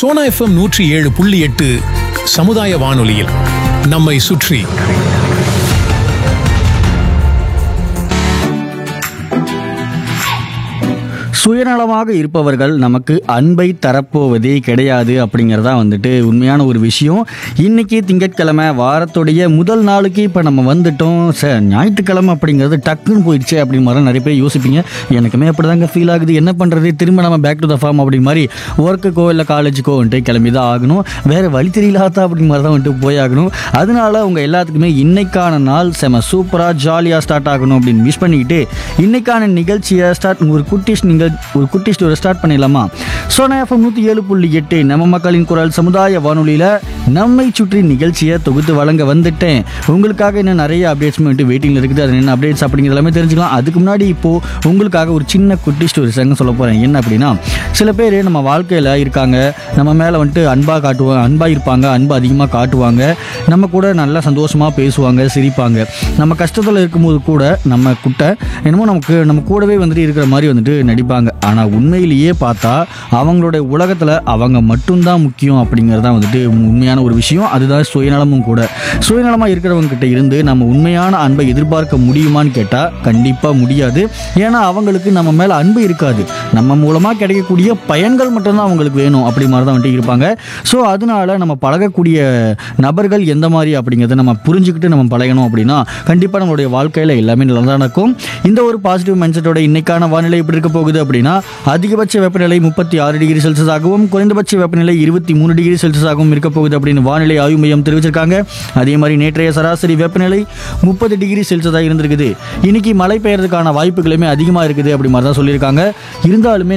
Sona FM நூற்றி ஏழு புள்ளி எட்டு சமுதாய வானொலியில் நம்மை சுற்றி சுயநலமாக இருப்பவர்கள் நமக்கு அன்பை தரப்போவதே கிடையாது அப்படிங்கிறதா வந்துட்டு உண்மையான ஒரு விஷயம் இன்னைக்கு திங்கட்கிழமை வாரத்துடைய முதல் நாளுக்கு இப்போ நம்ம வந்துட்டோம் சார் ஞாயிற்றுக்கிழமை அப்படிங்கிறது டக்குன்னு போயிடுச்சு அப்படி மாதிரி நிறைய பேர் யோசிப்பீங்க எனக்குமே அப்படிதாங்க ஃபீல் ஆகுது என்ன பண்ணுறது திரும்ப நம்ம பேக் டு த ஃபார்ம் அப்படி மாதிரி ஒர்க்குக்கோ இல்லை காலேஜுக்கோ வந்துட்டு கிளம்பி தான் ஆகணும் வேறு வழி தெரியலாதா அப்படி மாதிரி தான் வந்துட்டு போய் ஆகணும் அதனால உங்கள் எல்லாத்துக்குமே இன்னைக்கான நாள் செம சூப்பராக ஜாலியாக ஸ்டார்ட் ஆகணும் அப்படின்னு விஷ் பண்ணிக்கிட்டு இன்னைக்கான நிகழ்ச்சியை ஸ்டார்ட் ஒரு குட்டிஸ் நீங்கள் ஒரு குட்டி ஸ்டோரி ஸ்டார்ட் பண்ணிடலாமா சோனா எஃப்எம் நூற்றி ஏழு புள்ளி எட்டு நம்ம மக்களின் குரல் சமுதாய வானொலியில் நம்மை சுற்றி நிகழ்ச்சியை தொகுத்து வழங்க வந்துட்டேன் உங்களுக்காக இன்னும் நிறைய அப்டேட்ஸ் வந்துட்டு வெயிட்டிங்கில் இருக்குது அது என்ன அப்டேட்ஸ் அப்படிங்கிறது எல்லாமே தெரிஞ்சுக்கலாம் அதுக்கு முன்னாடி இப்போது உங்களுக்காக ஒரு சின்ன குட்டி ஸ்டோரி சங்க சொல்ல போகிறேன் என்ன அப்படின்னா சில பேர் நம்ம வாழ்க்கையில் இருக்காங்க நம்ம மேலே வந்துட்டு அன்பாக காட்டுவாங்க அன்பாக இருப்பாங்க அன்பு அதிகமாக காட்டுவாங்க நம்ம கூட நல்லா சந்தோஷமாக பேசுவாங்க சிரிப்பாங்க நம்ம கஷ்டத்தில் இருக்கும்போது கூட நம்ம கிட்ட என்னமோ நமக்கு நம்ம கூடவே வந்துட்டு இருக்கிற மாதிரி வந்துட்டு நடிப்பாங்க ஆனால் உண்மையிலேயே பார்த்தா அவங்களுடைய உலகத்தில் அவங்க மட்டும்தான் முக்கியம் அப்படிங்கிறது தான் வந்துட்டு உண்மையான ஒரு விஷயம் அதுதான் சுயநலமும் கூட சுயநலமாக இருக்கிறவங்க கிட்ட இருந்து நம்ம உண்மையான அன்பை எதிர்பார்க்க முடியுமான்னு கேட்டால் கண்டிப்பாக முடியாது ஏன்னா அவங்களுக்கு நம்ம மேலே அன்பு இருக்காது நம்ம மூலமாக கிடைக்கக்கூடிய பயன்கள் மட்டும்தான் அவங்களுக்கு வேணும் அப்படி மாதிரி தான் வந்துட்டு இருப்பாங்க ஸோ அதனால நம்ம பழகக்கூடிய நபர்கள் எந்த மாதிரி அப்படிங்கிறத நம்ம புரிஞ்சுக்கிட்டு நம்ம பழகணும் அப்படின்னா கண்டிப்பாக நம்மளுடைய வாழ்க்கையில் எல்லாமே நல்லா தான் நடக்கும் இந்த ஒரு பாசிட்டிவ் மைண்ட் செட்டோட இன்னைக்கான வானிலை எப்படி இருக்க போகுது அப்படின்னா அதிகபட்ச வெப்பநிலை முப்பத்தி ஆறு டிகிரி செல்சியஸ் ஆகவும் குறைந்தபட்ச வெப்பநிலை இருபத்தி மூணு டிகிரி செல்சியஸ் ஆகவும் இருக்க போகுது அப்படின்னு வானிலை ஆய்வு மையம் தெரிவிச்சிருக்காங்க அதே மாதிரி நேற்றைய சராசரி வெப்பநிலை முப்பது டிகிரி செல்சியஸாக இருந்திருக்குது இன்னைக்கு மழை பெய்யறதுக்கான வாய்ப்புகளுமே அதிகமாக இருக்குது அப்படி மாதிரி தான் சொல்லியிருக்காங்க இருந்தாலுமே